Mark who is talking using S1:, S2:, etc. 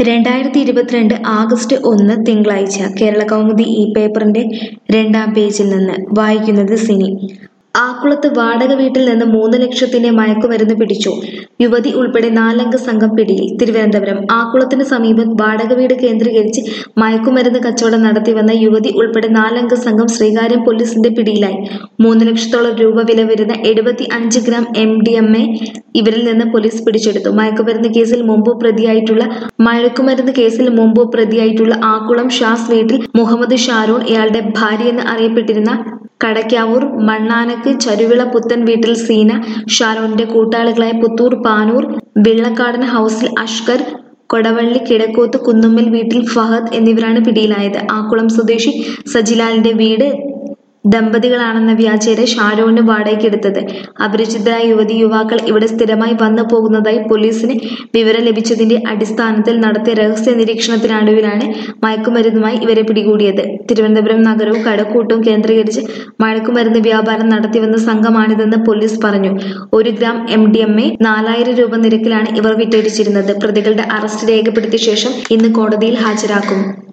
S1: രണ്ടായിരത്തി ഇരുപത്തിരണ്ട് ആഗസ്റ്റ് ഒന്ന് തിങ്കളാഴ്ച കേരള കൗമുദി ഈ പേപ്പറിന്റെ രണ്ടാം പേജിൽ നിന്ന് വായിക്കുന്നത് സിനി ആക്കുളത്ത് വാടക വീട്ടിൽ നിന്ന് മൂന്ന് ലക്ഷത്തിന്റെ മയക്കുമരുന്ന് പിടിച്ചു യുവതി ഉൾപ്പെടെ നാലംഗ സംഘം പിടിയിൽ തിരുവനന്തപുരം ആക്കുളത്തിന് സമീപം വാടക വീട് കേന്ദ്രീകരിച്ച് മയക്കുമരുന്ന് കച്ചവടം നടത്തിവന്ന യുവതി ഉൾപ്പെടെ നാലംഗ സംഘം ശ്രീകാര്യം പോലീസിന്റെ പിടിയിലായി മൂന്ന് ലക്ഷത്തോളം രൂപ വില വരുന്ന എഴുപത്തി അഞ്ച് gram M D M A ഇവരിൽ നിന്ന് പോലീസ് പിടിച്ചെടുത്തു മയക്കുമരുന്ന് കേസിൽ മുമ്പ് പ്രതിയായിട്ടുള്ള മയക്കുമരുന്ന് കേസിൽ മുമ്പ് പ്രതിയായിട്ടുള്ള ആക്കുളം ഷാസ് വീട്ടിൽ മുഹമ്മദ് ഷാരൂൺ ഇയാളുടെ ഭാര്യയെന്ന് അറിയപ്പെട്ടിരുന്ന കടയ്ക്കാവൂർ മണ്ണാനക്ക് ചരുവിള പുത്തൻ വീട്ടിൽ സീന ഷാരോണിന്റെ കൂട്ടാളികളായ പുത്തൂർ പാനൂർ വെള്ളക്കാടൻ ഹൗസിൽ അഷ്കർ കൊടവള്ളി കിഴക്കോത്ത് കുന്നുമ്മൽ വീട്ടിൽ ഫഹദ് എന്നിവരാണ് പിടിയിലായത് ആക്കുളം സ്വദേശി സജിലാലിന്റെ വീട് ദമ്പതികളാണെന്ന വ്യാജേന ഷാരോണിന് വാടകയ്ക്കെടുത്തത് അപരിചിതരായ യുവതി യുവാക്കൾ ഇവിടെ സ്ഥിരമായി വന്നു പോകുന്നതായി പോലീസിന് വിവരം ലഭിച്ചതിന്റെ അടിസ്ഥാനത്തിൽ നടത്തിയ രഹസ്യ നിരീക്ഷണത്തിനൊടുവിലാണ് മയക്കുമരുന്നുമായി ഇവരെ പിടികൂടിയത് തിരുവനന്തപുരം നഗരവും കടക്കൂട്ടവും കേന്ദ്രീകരിച്ച് മയക്കുമരുന്ന് വ്യാപാരം നടത്തിവന്ന സംഘമാണിതെന്ന് പോലീസ് പറഞ്ഞു ഒരു gram M D M A നാലായിരം രൂപ നിരക്കിലാണ് ഇവർ വിറ്റഴിച്ചിരുന്നത് പ്രതികളുടെ അറസ്റ്റ് രേഖപ്പെടുത്തിയ ശേഷം ഇന്ന് കോടതിയിൽ ഹാജരാക്കും